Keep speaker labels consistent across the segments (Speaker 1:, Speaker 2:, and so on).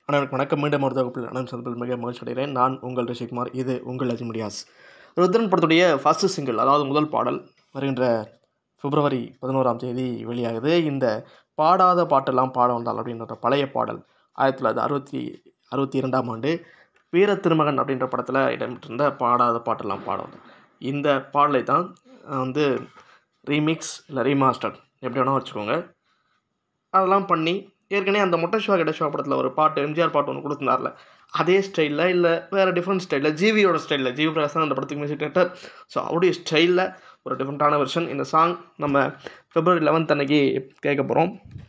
Speaker 1: அனைவருக்கும் வணக்கம் மீண்டும் ஒரு வகுப்பில் அனன் சந்திப்பில் மிக மகிழ்ச்சி அடைகிறேன் நான் உங்கள் ரிஷிகுமார் இது உங்கள் அஜிமுடியாஸ் ருத்ரன் படத்துடைய ஃபஸ்ட்டு சிங்கிள் அதாவது முதல் பாடல் வருகின்ற பிப்ரவரி பதினோராம் தேதி வெளியாகுது இந்த பாடாத பாட்டெல்லாம் பாட வந்தால் அப்படின்ற பழைய பாடல் ஆயிரத்தி தொள்ளாயிரத்தி அறுபத்தி அறுபத்தி இரண்டாம் ஆண்டு வீர திருமகன் அப்படின்ற படத்தில் இடம்பெற்றிருந்த பாடாத பாட்டெல்லாம் பாட வந்தால் இந்த பாடலை தான் அஹ், வந்து ரீமிக்ஸ் இல்லை ரீமாஸ்டர் எப்படி வேணால் வச்சுக்கோங்க அதெல்லாம் பண்ணி ஏற்கனவே அந்த மொட்டை சிவா கிட்ட சிவா படத்தில் ஒரு பாட்டு எம்ஜிஆர் பாட்டு ஒன்று கொடுத்துருந்தார்ல அதே ஸ்டைலில் இல்லை வேறு டிஃப்ரெண்ட் ஸ்டைலில் ஜிவியோட ஸ்டைலில் ஜிவி பிரகாஷ் தான் அந்த படத்துக்கு மியூசிக் டேரக்டர் ஸோ அவருடைய ஸ்டைலில் ஒரு டிஃப்ரெண்ட்டான வெர்ஷன் இந்த சாங் நம்ம பிப்ரவரி லெவன்த் அன்னைக்கு கேட்க போகிறோம்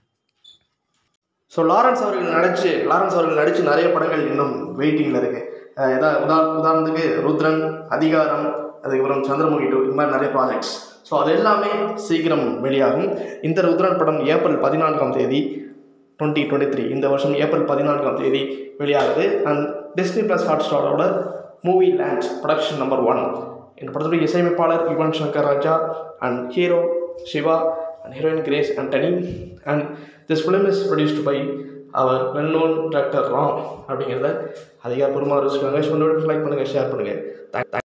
Speaker 1: ஸோ லாரன்ஸ் அவர்கள் நடிச்சு லாரன்ஸ் அவர்கள் நடித்து நிறைய படங்கள் இன்னும் வெயிட்டிங்கில் இருக்குது எதாவது உதா உதாரணத்துக்கு ருத்ரன் அதிகாரம் அதுக்கப்புறம் சந்திரமுகி டூ இது மாதிரி நிறைய ப்ராஜெக்ட்ஸ் ஸோ அது எல்லாமே சீக்கிரம் வெளியாகும் இந்த ருத்ரன் படம் ஏப்ரல் பதினான்காம் தேதி டுவெண்ட்டி டுவெண்ட்டி த்ரீ இந்த வருஷம் ஏப்ரல் பதினான்காம் தேதி வெளியாகுது அண்ட் டிஸ்னி ப்ளஸ் ஹாட் ஸ்டாரோட movie land production number one இந்த படத்துடைய இசையமைப்பாளர் Yuvan Shankar Raja and hero Siva and heroine Grace Antony and this film is produced by our well known doctor Ram அப்படிங்கிறத அதிகாரப்பூர்வமாக அறிவிச்சிருக்காங்க ஸோ லைக் பண்ணுங்கள் ஷேர் பண்ணுங்கள்